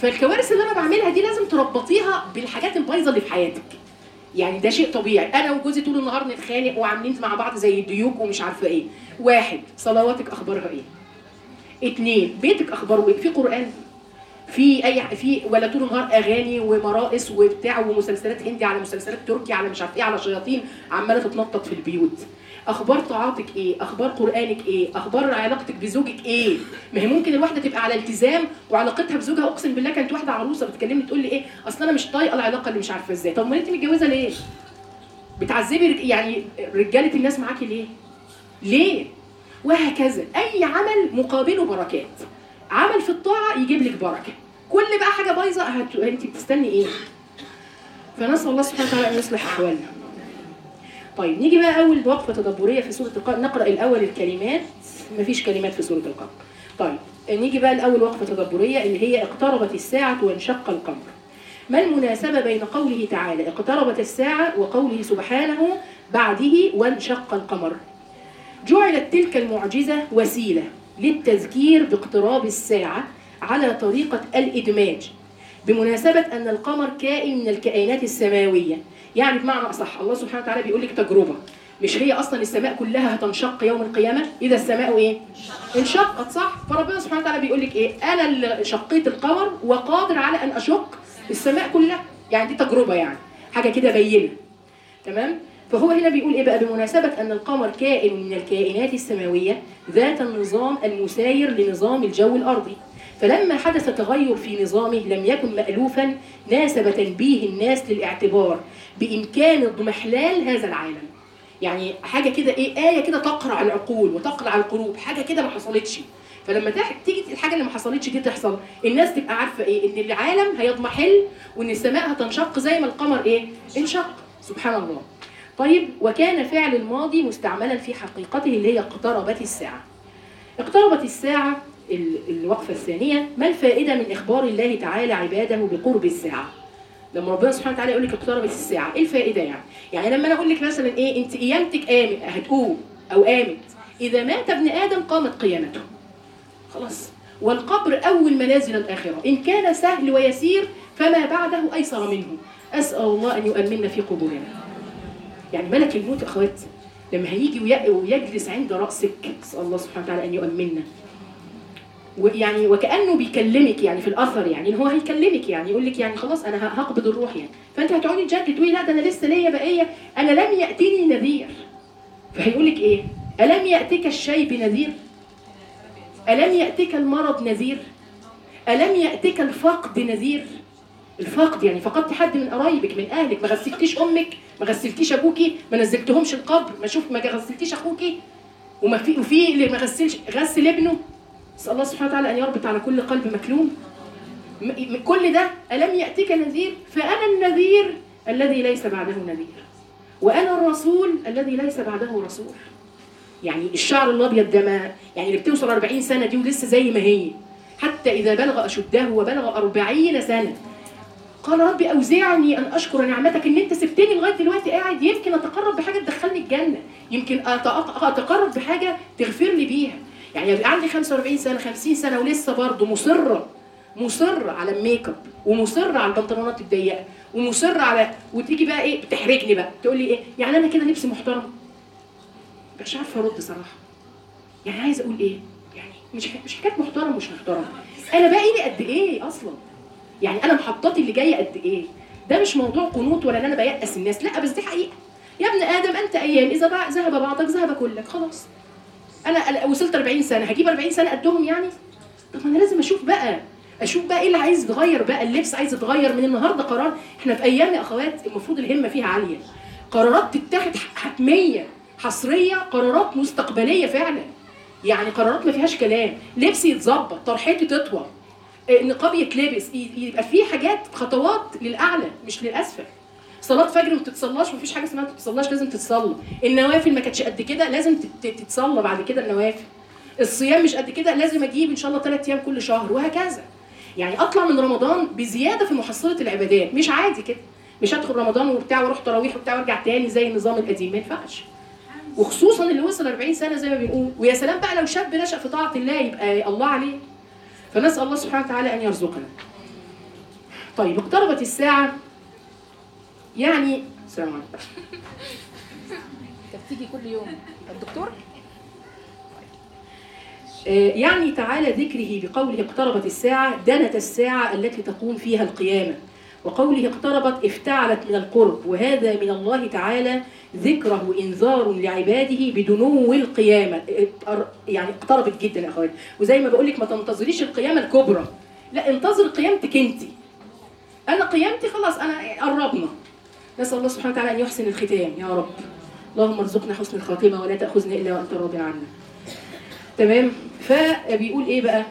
فالكوارث اللي انا بعملها دي لازم تربطيها بالحاجات البايظه اللي في حياتك يعني ده شيء طبيعي انا وجوزي طول النهار نتخانق وعاملين مع بعض زي الديوك ومش عارفه ايه واحد صلواتك اخبارها ايه اتنين بيتك اخباره ايه في قران في اي في ولا طول النهار اغاني ومرائس وبتاع ومسلسلات هندي على مسلسلات تركي على مش عارف ايه على شياطين عماله تتنطط في البيوت اخبار طاعاتك ايه اخبار قرانك ايه اخبار علاقتك بزوجك ايه ما هي ممكن الواحده تبقى على التزام وعلاقتها بزوجها اقسم بالله كانت واحده عروسه بتكلمني تقول لي ايه اصل انا مش طايقه العلاقه اللي مش عارفه ازاي طب ما انت متجوزه ليه بتعذبي رج- يعني رجاله الناس معاكي ليه ليه وهكذا اي عمل مقابله بركات عمل في الطاعه يجيب لك بركه كل بقى حاجه بايظه هت... انت بتستني ايه فنسال الله سبحانه وتعالى ان يصلح احوالنا طيب نيجي بقى اول وقفه تدبريه في سوره القمر نقرا الاول الكلمات مفيش كلمات في سوره القمر طيب نيجي بقى الاول وقفه تدبريه اللي هي اقتربت الساعه وانشق القمر ما المناسبة بين قوله تعالى اقتربت الساعة وقوله سبحانه بعده وانشق القمر جعلت تلك المعجزة وسيلة للتذكير باقتراب الساعة على طريقة الإدماج بمناسبة أن القمر كائن من الكائنات السماوية يعني بمعنى أصح الله سبحانه وتعالى بيقول لك تجربة مش هي أصلا السماء كلها هتنشق يوم القيامة إذا السماء إيه؟ انشقت صح فربنا سبحانه وتعالى بيقول لك إيه أنا اللي شقيت القمر وقادر على أن أشق السماء كلها يعني دي تجربة يعني حاجة كده بينة تمام فهو هنا بيقول ايه بقى بمناسبة ان القمر كائن من الكائنات السماوية ذات النظام المساير لنظام الجو الارضي فلما حدث تغير في نظامه لم يكن مألوفا ناسب تنبيه الناس للاعتبار بإمكان اضمحلال هذا العالم يعني حاجة كده ايه آية كده تقرع العقول وتقرع القلوب حاجة كده ما حصلتش فلما تح- تيجي الحاجة اللي ما حصلتش دي تحصل الناس تبقى عارفة ايه ان العالم هيضمحل وان السماء هتنشق زي ما القمر ايه انشق سبحان الله طيب وكان فعل الماضي مستعملا في حقيقته اللي هي اقتربت الساعة اقتربت الساعة ال- الوقفة الثانية ما الفائدة من إخبار الله تعالى عباده بقرب الساعة لما ربنا سبحانه وتعالى يقول لك اقتربت الساعة ايه الفائدة يعني يعني لما انا اقول لك مثلا ايه انت قيامتك قامت هتقوم او قامت اذا مات ابن ادم قامت قيامته خلاص والقبر اول منازل الاخره ان كان سهل ويسير فما بعده ايسر منه اسال الله ان يؤمننا في قبورنا يعني ملك الموت يا اخوات لما هيجي وي- ويجلس عند راسك اسال الله سبحانه وتعالى ان يؤمننا ويعني وكانه بيكلمك يعني في الاثر يعني ان هو هيكلمك يعني يقول لك يعني خلاص انا ه- هقبض الروح يعني فانت هتقعدي تجادلي تقولي لا ده انا لسه ليا بقيه انا لم ياتيني نذير فهيقول لك ايه الم ياتك الشيب نذير الم ياتك المرض نذير الم ياتك الفقد نذير الفقد يعني فقدت حد من قرايبك من اهلك ما غسلتيش امك ما غسلتيش ابوكي ما نزلتهمش القبر ما شوف ما غسلتيش اخوكي وما في وفي اللي ما غسلش غسل ابنه اسال الله سبحانه وتعالى ان يربط على كل قلب مكلوم م- م- كل ده الم ياتك نذير فانا النذير الذي ليس بعده نذير وانا الرسول الذي ليس بعده رسول يعني الشعر الابيض ده ما يعني اللي بتوصل 40 سنه دي ولسه زي ما هي حتى اذا بلغ اشده وبلغ 40 سنه قال ربي اوزعني ان اشكر نعمتك ان انت سبتني لغايه دلوقتي قاعد يمكن اتقرب بحاجه تدخلني الجنه يمكن أتق- اتقرب بحاجه تغفر لي بيها يعني يبقى عندي 45 سنه 50 سنه ولسه برضه مصره مصره على الميك اب ومصره على البنطلونات الضيقه ومصره على وتيجي بقى ايه بتحرجني بقى تقول لي ايه يعني انا كده لبسي محترم مش عارفه ارد صراحه يعني عايزه اقول ايه يعني مش مش حكايه محترم مش محترم انا باقي لي قد ايه اصلا يعني انا محطاتي اللي جايه قد ايه ده مش موضوع قنوط ولا ان انا بيأس الناس لا بس دي حقيقه يا ابن ادم انت ايام اذا بع- ذهب بعضك ذهب كلك خلاص انا أنا وصلت 40 سنه هجيب 40 سنه قدهم يعني طب ما انا لازم اشوف بقى اشوف بقى ايه اللي عايز يتغير بقى اللبس عايز يتغير من النهارده قرار احنا في ايام يا اخوات المفروض الهمه فيها عاليه قرارات تتاخد حتميه حصريه قرارات مستقبليه فعلا يعني قرارات ما فيهاش كلام لبسي يتظبط طرحتي تطول آه، نقاب يتلبس ي- يبقى في حاجات خطوات للاعلى مش للاسفل صلاه فجر ما تتصلاش مفيش حاجه اسمها ما تتصلاش لازم تتصلى النوافل ما كانتش قد كده لازم تت- تتصلى بعد كده النوافل الصيام مش قد كده لازم اجيب ان شاء الله ثلاث ايام كل شهر وهكذا يعني اطلع من رمضان بزياده في محصله العبادات مش عادي كده مش هدخل رمضان وبتاع واروح تراويح وبتاع وارجع تاني زي النظام القديم ما ينفعش وخصوصا اللي وصل 40 سنه زي ما بنقول ويا سلام بقى لو شاب نشا في طاعه الله يبقى الله عليه فنسال الله سبحانه وتعالى ان يرزقنا طيب اقتربت الساعه يعني السلام عليكم انت بتيجي كل يوم الدكتور آه، يعني تعالى ذكره بقوله اقتربت الساعة دنت الساعة التي تقوم فيها القيامة وقوله اقتربت افتعلت من القرب وهذا من الله تعالى ذكره إنذار لعباده بدنو القيامة اه، يعني اقتربت جدا يا أخواتي وزي ما بقول لك ما تنتظريش القيامة الكبرى لا انتظر قيامتك انت أنا قيامتي خلاص أنا قربنا نسأل الله سبحانه وتعالى أن يحسن الختام يا رب اللهم ارزقنا حسن الخاتمة ولا تأخذنا إلا وأنت راضي عنا تمام فبيقول ايه بقى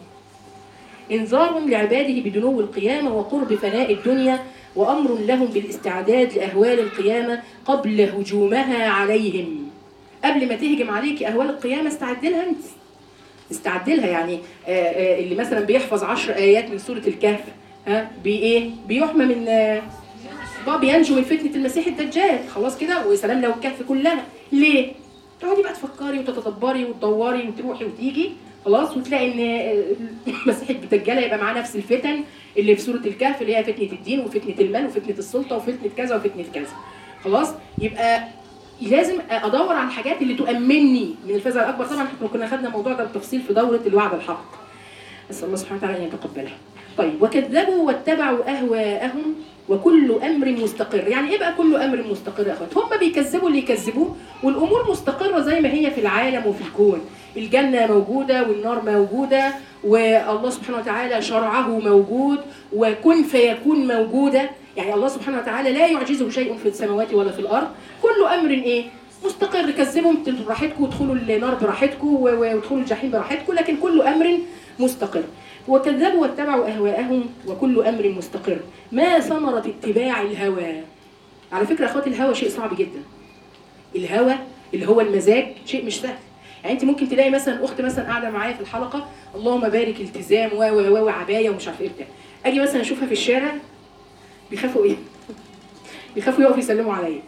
انذار لعباده بدنو القيامة وقرب فناء الدنيا وأمر لهم بالاستعداد لأهوال القيامة قبل هجومها عليهم قبل ما تهجم عليك أهوال القيامة استعد لها أنت استعد لها يعني آه، آه، اللي مثلا بيحفظ عشر آيات من سورة الكهف ها بإيه؟ بيحمى من آه، بقى بينجو من فتنة المسيح الدجال خلاص كده وسلام لو الكهف كلها ليه؟ تقعدي بقى تفكري وتتدبري وتدوري وتروحي وتيجي خلاص وتلاقي ان مسيح الدجال هيبقى معاه نفس الفتن اللي في سوره الكهف اللي هي فتنه الدين وفتنه المال وفتنه السلطه وفتنه كذا وفتنه كذا خلاص يبقى لازم ادور على الحاجات اللي تؤمني من الفزع الاكبر طبعا احنا كنا خدنا الموضوع ده بالتفصيل في دوره الوعد الحق نسال الله سبحانه وتعالى ان يتقبلها طيب وكذبوا واتبعوا اهواءهم وكل امر مستقر يعني ايه بقى كل امر مستقر يا اخوات هم بيكذبوا اللي يكذبوه والامور مستقره زي ما هي في العالم وفي الكون الجنه موجوده والنار موجوده والله سبحانه وتعالى شرعه موجود وكن فيكون موجوده يعني الله سبحانه وتعالى لا يعجزه شيء في السماوات ولا في الارض كل امر ايه مستقر كذبهم براحتكم وادخلوا النار براحتكم و- و- وادخلوا الجحيم براحتكم لكن كل امر مستقر وكذبوا واتبعوا اهواءهم وكل امر مستقر ما ثمرة اتباع الهوى على فكرة يا اخواتي الهوى شيء صعب جدا الهوى اللي هو المزاج شيء مش سهل يعني انت ممكن تلاقي مثلا اخت مثلا قاعده معايا في الحلقه اللهم بارك التزام و و و وعبايه ومش عارف ايه بتاع اجي مثلا اشوفها في الشارع بيخافوا ايه؟ بيخافوا يقفوا يسلموا عليا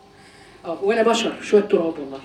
اه وانا بشر شويه تراب والله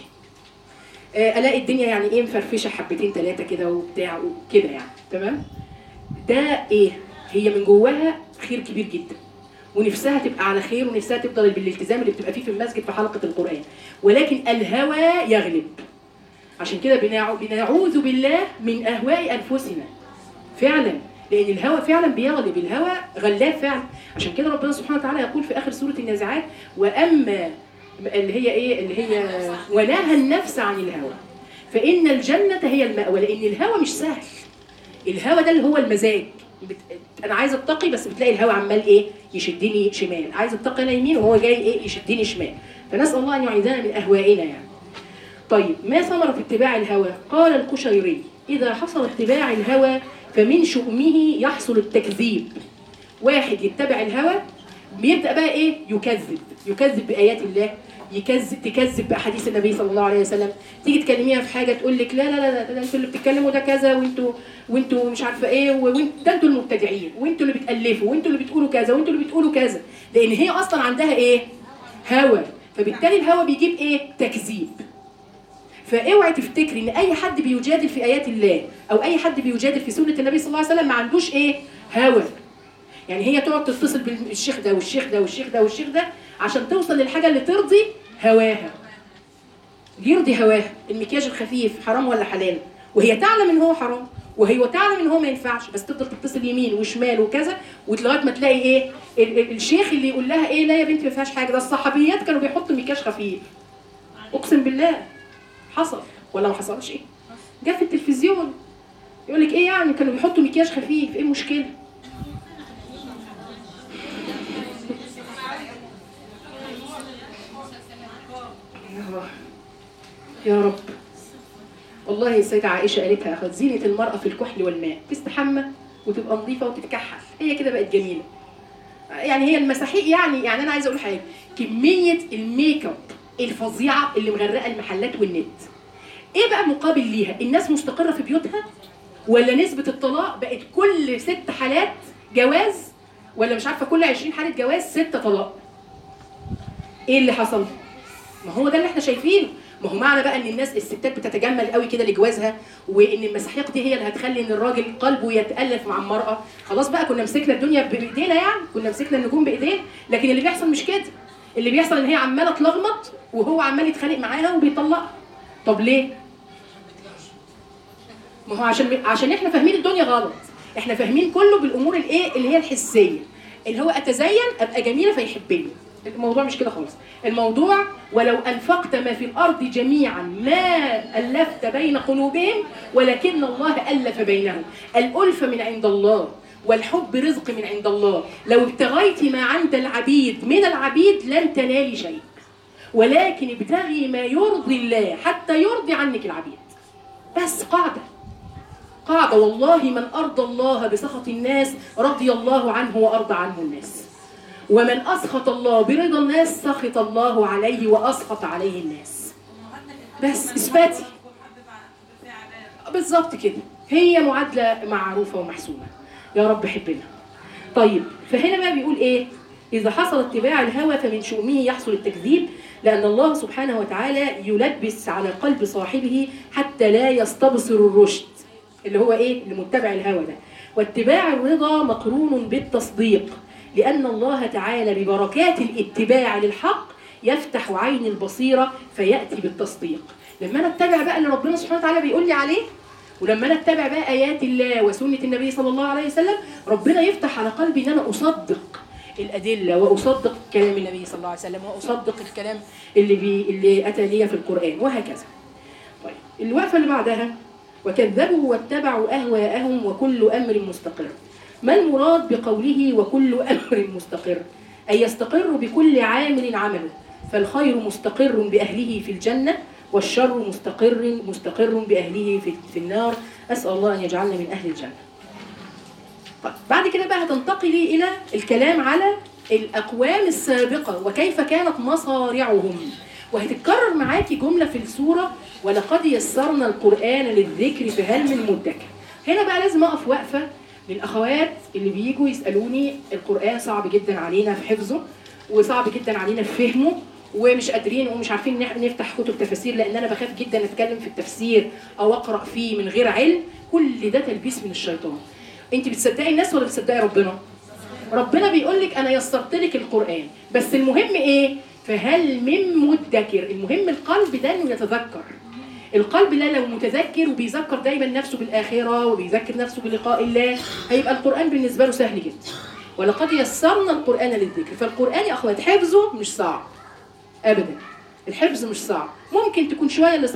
آه، الاقي الدنيا يعني ايه مفرفشه حبتين ثلاثه كده وبتاع وكده يعني تمام ده ايه هي من جواها خير كبير جدا ونفسها تبقى على خير ونفسها تفضل بالالتزام اللي بتبقى فيه في المسجد في حلقه القران ولكن الهوى يغلب عشان كده بنعو- بنعوذ بالله من اهواء انفسنا فعلا لان الهوى فعلا بيغلب الهوى غلاب فعلا عشان كده ربنا سبحانه وتعالى يقول في اخر سوره النازعات واما اللي هي ايه اللي هي ونهى النفس عن الهوى فان الجنه هي المأوى لان الهوى مش سهل الهوى ده اللي هو المزاج بت... انا عايزه اتقي بس بتلاقي الهوى عمال ايه يشدني شمال عايزه اتقي انا يمين وهو جاي ايه يشدني شمال فنسال الله ان يعيذنا من اهوائنا يعني طيب ما ثمرة اتباع الهوى؟ قال القشيري إذا حصل اتباع الهوى فمن شؤمه يحصل التكذيب واحد يتبع الهوى بيبدأ بقى إيه؟ يكذب يكذب بآيات الله يكذب تكذب بأحاديث النبي صلى الله عليه وسلم تيجي تكلميها في حاجة تقول لك لا لا لا لا ده انتوا اللي بتتكلموا ده كذا وانتوا وانتوا مش عارفة ايه وانت ده انتوا المبتدعين وانتوا اللي بتألفوا وانتوا اللي بتقولوا كذا وانتوا اللي بتقولوا كذا لأن هي أصلا عندها ايه؟ هوى فبالتالي الهوى بيجيب ايه؟ تكذيب فاوعي تفتكري ان اي حد بيجادل في ايات الله او اي حد بيجادل في سنه النبي صلى الله عليه وسلم ما عندوش ايه هوى يعني هي تقعد تتصل بالشيخ ده والشيخ ده والشيخ ده والشيخ ده عشان توصل للحاجه اللي ترضي هواها يرضي هواها المكياج الخفيف حرام ولا حلال وهي تعلم ان هو حرام وهي تعلم ان هو ما ينفعش بس تفضل تتصل يمين وشمال وكذا ولغايه ما تلاقي ايه ال- ال- الشيخ اللي يقول لها ايه لا يا بنتي ما فيهاش حاجه ده الصحابيات كانوا بيحطوا مكياج خفيف اقسم بالله حصل ولا ما حصلش ايه جه في التلفزيون يقول لك ايه يعني كانوا بيحطوا مكياج خفيف ايه المشكله يا- يا رب والله السيدة عائشة قالتها أخذ زينة المرأة في الكحل والماء تستحمى وتبقى نظيفة وتتكحل هي كده بقت جميلة يعني هي المساحيق يعني يعني أنا عايزة أقول حاجة كمية الميك اب الفظيعة اللي مغرقة المحلات والنت ايه بقى مقابل ليها الناس مستقرة في بيوتها ولا نسبة الطلاق بقت كل ست حالات جواز ولا مش عارفة كل 20 حالة جواز ستة طلاق ايه اللي حصل ما هو ده اللي احنا شايفينه ما هو معنى بقى ان الناس الستات بتتجمل قوي كده لجوازها وان المساحيق دي هي اللي هتخلي ان الراجل قلبه يتالف مع المراه خلاص بقى كنا مسكنا الدنيا بايدينا يعني كنا مسكنا النجوم بايدينا لكن اللي بيحصل مش كده اللي بيحصل ان هي عماله تلغمط وهو عمال يتخانق معاها وبيطلقها طب ليه ما هو عشان عشان احنا فاهمين الدنيا غلط احنا فاهمين كله بالامور الايه اللي هي الحسيه اللي هو اتزين ابقى جميله فيحبني الموضوع مش كده خالص الموضوع ولو انفقت ما في الارض جميعا ما الفت بين قلوبهم ولكن الله الف بينهم الالفه من عند الله والحب رزق من عند الله لو ابتغيت ما عند العبيد من العبيد لن تنالي شيء ولكن ابتغي ما يرضي الله حتى يرضي عنك العبيد بس قاعده قاعدة والله من أرضى الله بسخط الناس رضي الله عنه وأرضى عنه الناس ومن أسخط الله برضا الناس سخط الله عليه وأسخط عليه الناس بس إثباتي بالظبط كده هي معادلة معروفة ومحسومة يا رب حبنا طيب فهنا بقى بيقول إيه إذا حصل اتباع الهوى فمن شؤمه يحصل التكذيب لأن الله سبحانه وتعالى يلبس على قلب صاحبه حتى لا يستبصر الرشد اللي هو ايه اللي متبع الهوى ده واتباع الرضا مقرون بالتصديق لان الله تعالى ببركات الاتباع للحق يفتح عين البصيره فياتي بالتصديق لما انا اتبع بقى اللي ربنا سبحانه وتعالى بيقول لي عليه ولما انا اتبع بقى ايات الله وسنه النبي صلى الله عليه وسلم ربنا يفتح على قلبي ان انا اصدق الادله واصدق كلام النبي صلى الله عليه وسلم واصدق الكلام اللي بي اللي اتى لي في القران وهكذا طيب الوقفه اللي بعدها وكذبوا واتبعوا أهواءهم وكل أمر مستقر ما المراد بقوله وكل أمر مستقر أي يستقر بكل عامل عمله فالخير مستقر بأهله في الجنة والشر مستقر مستقر بأهله في, في النار أسأل الله أن يجعلنا من أهل الجنة طيب بعد كده بقى هتنتقلي إلى الكلام على الأقوام السابقة وكيف كانت مصارعهم وهتتكرر معاكي جملة في السورة ولقد يسرنا القرآن للذكر فهل من مدكر هنا بقى لازم أقف وقفة للأخوات اللي بيجوا يسألوني القرآن صعب جدا علينا في حفظه وصعب جدا علينا في فهمه ومش قادرين ومش عارفين نفتح كتب تفاسير لان انا بخاف جدا اتكلم في التفسير او اقرا فيه من غير علم كل ده تلبيس من الشيطان انت بتصدقي الناس ولا بتصدقي ربنا ربنا بيقول لك انا يسرت لك القران بس المهم ايه فهل من مدكر المهم القلب ده انه يتذكر القلب ده لو متذكر وبيذكر دايما نفسه بالاخره وبيذكر نفسه بلقاء الله هيبقى القران بالنسبه له سهل جدا ولقد يسرنا القران للذكر فالقران يا اخوات حفظه مش صعب ابدا الحفظ مش صعب ممكن تكون شويه اللي